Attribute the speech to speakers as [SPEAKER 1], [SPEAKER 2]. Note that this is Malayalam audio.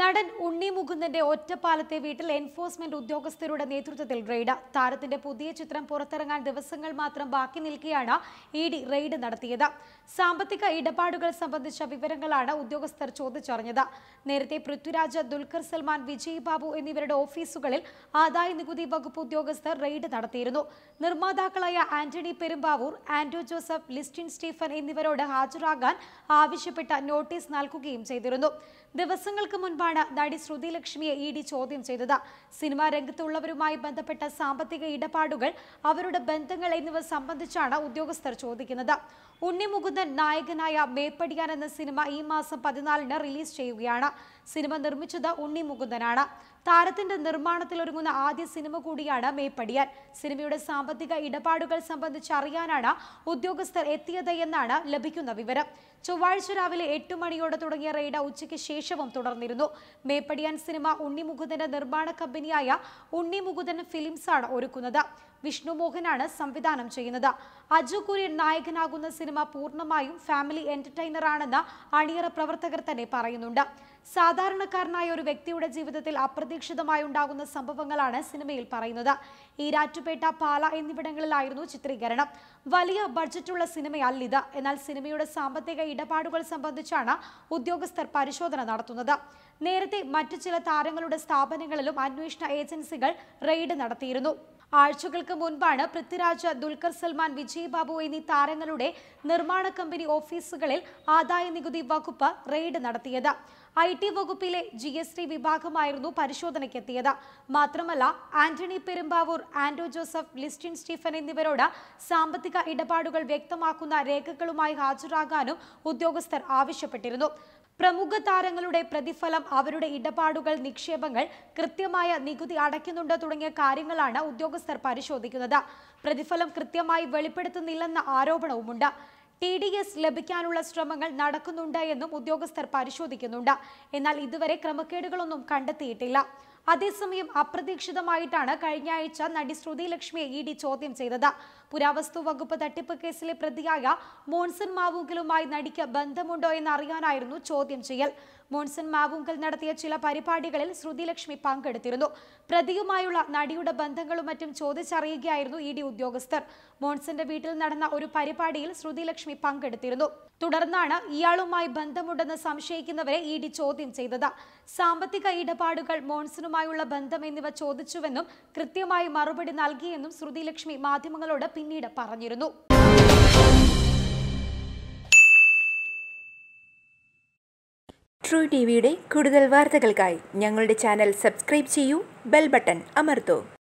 [SPEAKER 1] നടൻ ഉണ്ണി മുകുന്ദന്റെ ഒറ്റപ്പാലത്തെ വീട്ടിൽ എൻഫോഴ്സ്മെന്റ് ഉദ്യോഗസ്ഥരുടെ നേതൃത്വത്തിൽ റെയ്ഡ് താരത്തിന്റെ പുതിയ ചിത്രം പുറത്തിറങ്ങാൻ ദിവസങ്ങൾ മാത്രം ബാക്കി നിൽക്കെയാണ് ഇ ഡി റെയ്ഡ് നടത്തിയത് സാമ്പത്തിക ഇടപാടുകൾ സംബന്ധിച്ച വിവരങ്ങളാണ് ഉദ്യോഗസ്ഥർ ചോദിച്ചറിഞ്ഞത് നേരത്തെ പൃഥ്വിരാജ് ദുൽഖർ സൽമാൻ വിജയ് ബാബു എന്നിവരുടെ ഓഫീസുകളിൽ ആദായ നികുതി വകുപ്പ് ഉദ്യോഗസ്ഥർ റെയ്ഡ് നടത്തിയിരുന്നു നിർമ്മാതാക്കളായ ആന്റണി പെരുമ്പാവൂർ ആന്റോ ജോസഫ് ലിസ്റ്റിൻ സ്റ്റീഫൻ എന്നിവരോട് ഹാജരാകാൻ ആവശ്യപ്പെട്ട നോട്ടീസ് നൽകുകയും ചെയ്തിരുന്നു ദിവസങ്ങൾക്ക് മുൻപാണ് നടി ശ്രുതി ലക്ഷ്മിയെ ഇ ഡി ചോദ്യം ചെയ്തത് സിനിമാ രംഗത്തുള്ളവരുമായി ബന്ധപ്പെട്ട സാമ്പത്തിക ഇടപാടുകൾ അവരുടെ ബന്ധങ്ങൾ എന്നിവ സംബന്ധിച്ചാണ് ഉദ്യോഗസ്ഥർ ചോദിക്കുന്നത് ഉണ്ണി മുകുന്ദൻ നായകനായ മേപ്പടിയാൻ എന്ന സിനിമ ഈ മാസം പതിനാലിന് റിലീസ് ചെയ്യുകയാണ് സിനിമ നിർമ്മിച്ചത് ഉണ്ണി മുകുന്ദനാണ് താരത്തിന്റെ നിർമ്മാണത്തിൽ ഒരുങ്ങുന്ന ആദ്യ സിനിമ കൂടിയാണ് മേപ്പടിയാൻ സിനിമയുടെ സാമ്പത്തിക ഇടപാടുകൾ സംബന്ധിച്ച് അറിയാനാണ് ഉദ്യോഗസ്ഥർ എത്തിയത് എന്നാണ് ലഭിക്കുന്ന വിവരം ചൊവ്വാഴ്ച രാവിലെ എട്ട് മണിയോടെ തുടങ്ങിയ റെയ്ഡ് ഉച്ചയ്ക്ക് ശേഷവും തുടർന്നിരുന്നു മേപ്പടിയാൻ സിനിമ ഉണ്ണി മുകുന്ദന്റെ നിർമ്മാണ കമ്പനിയായ ഉണ്ണി മുകുന്ദൻ ഫിലിംസാണ് ഒരുക്കുന്നത് വിഷ്ണു മോഹനാണ് സംവിധാനം ചെയ്യുന്നത് അജു കുര്യൻ നായകനാകുന്ന സിനിമ പൂർണ്ണമായും ഫാമിലി എന്റർടൈനർ ആണെന്ന് അണിയറ പ്രവർത്തകർ തന്നെ പറയുന്നുണ്ട് സാധാരണക്കാരനായ ഒരു വ്യക്തിയുടെ ജീവിതത്തിൽ അപ്രതീക്ഷിതമായി ഉണ്ടാകുന്ന സംഭവങ്ങളാണ് സിനിമയിൽ പറയുന്നത് ഈരാറ്റുപേട്ട പാല എന്നിവിടങ്ങളിലായിരുന്നു ചിത്രീകരണം വലിയ ബഡ്ജറ്റുള്ള സിനിമയല്ലിത് എന്നാൽ സിനിമയുടെ സാമ്പത്തിക ഇടപാടുകൾ സംബന്ധിച്ചാണ് ഉദ്യോഗസ്ഥർ പരിശോധന നടത്തുന്നത് നേരത്തെ മറ്റു ചില താരങ്ങളുടെ സ്ഥാപനങ്ങളിലും അന്വേഷണ ഏജൻസികൾ റെയ്ഡ് നടത്തിയിരുന്നു ആഴ്ചകൾക്ക് മുൻപാണ് പൃഥ്വിരാജ് ദുൽഖർ സൽമാൻ വിജയ് ബാബു എന്നീ താരങ്ങളുടെ നിർമ്മാണ കമ്പനി ഓഫീസുകളിൽ ആദായ നികുതി വകുപ്പ് റെയ്ഡ് നടത്തിയത് ഐ ടി വകുപ്പിലെ ജി എസ് ടി വിഭാഗമായിരുന്നു പരിശോധനയ്ക്കെത്തിയത് മാത്രമല്ല ആന്റണി പെരുമ്പാവൂർ ആന്റോ ജോസഫ് ലിസ്റ്റിൻ സ്റ്റീഫൻ എന്നിവരോട് സാമ്പത്തിക ഇടപാടുകൾ വ്യക്തമാക്കുന്ന രേഖകളുമായി ഹാജരാകാനും ഉദ്യോഗസ്ഥർ ആവശ്യപ്പെട്ടിരുന്നു പ്രമുഖ താരങ്ങളുടെ പ്രതിഫലം അവരുടെ ഇടപാടുകൾ നിക്ഷേപങ്ങൾ കൃത്യമായ നികുതി അടയ്ക്കുന്നുണ്ട് തുടങ്ങിയ കാര്യങ്ങളാണ് ഉദ്യോഗസ്ഥർ പരിശോധിക്കുന്നത് പ്രതിഫലം കൃത്യമായി വെളിപ്പെടുത്തുന്നില്ലെന്ന ആരോപണവുമുണ്ട് ടി ഡി എസ് ലഭിക്കാനുള്ള ശ്രമങ്ങൾ നടക്കുന്നുണ്ട് എന്നും ഉദ്യോഗസ്ഥർ പരിശോധിക്കുന്നുണ്ട് എന്നാൽ ഇതുവരെ ക്രമക്കേടുകളൊന്നും കണ്ടെത്തിയിട്ടില്ല അതേസമയം അപ്രതീക്ഷിതമായിട്ടാണ് കഴിഞ്ഞ ആഴ്ച നടി ശ്രുതി ലക്ഷ്മിയെ ഇ ഡി ചോദ്യം ചെയ്തത് പുരാവസ്തു വകുപ്പ് തട്ടിപ്പ് കേസിലെ പ്രതിയായ മോൺസൺ മാവൂങ്കലുമായി നടിക്ക് ബന്ധമുണ്ടോ എന്നറിയാനായിരുന്നു ചോദ്യം ചെയ്യൽ മോൺസൺ മാവൂങ്കൽ നടത്തിയ ചില പരിപാടികളിൽ ശ്രുതി ലക്ഷ്മി പങ്കെടുത്തിരുന്നു പ്രതിയുമായുള്ള നടിയുടെ ബന്ധങ്ങളും മറ്റും ചോദിച്ചറിയുകയായിരുന്നു ഇ ഡി ഉദ്യോഗസ്ഥർ മോൺസന്റെ വീട്ടിൽ നടന്ന ഒരു പരിപാടിയിൽ ശ്രുതി ലക്ഷ്മി പങ്കെടുത്തിരുന്നു തുടർന്നാണ് ഇയാളുമായി ബന്ധമുണ്ടെന്ന് സംശയിക്കുന്നവരെ ഇ ഡി ചോദ്യം ചെയ്തത് സാമ്പത്തിക ഇടപാടുകൾ മോൺസണുമായുള്ള ബന്ധം എന്നിവ ചോദിച്ചുവെന്നും കൃത്യമായി മറുപടി നൽകിയെന്നും ശ്രുതി ലക്ഷ്മി മാധ്യമങ്ങളോട് പിന്നീട് പറഞ്ഞിരുന്നു
[SPEAKER 2] ട്രൂ ടി വിയുടെ കൂടുതൽ വാർത്തകൾക്കായി ഞങ്ങളുടെ ചാനൽ സബ്സ്ക്രൈബ് ചെയ്യൂ ബെൽ ബട്ടൺ അമർത്തൂ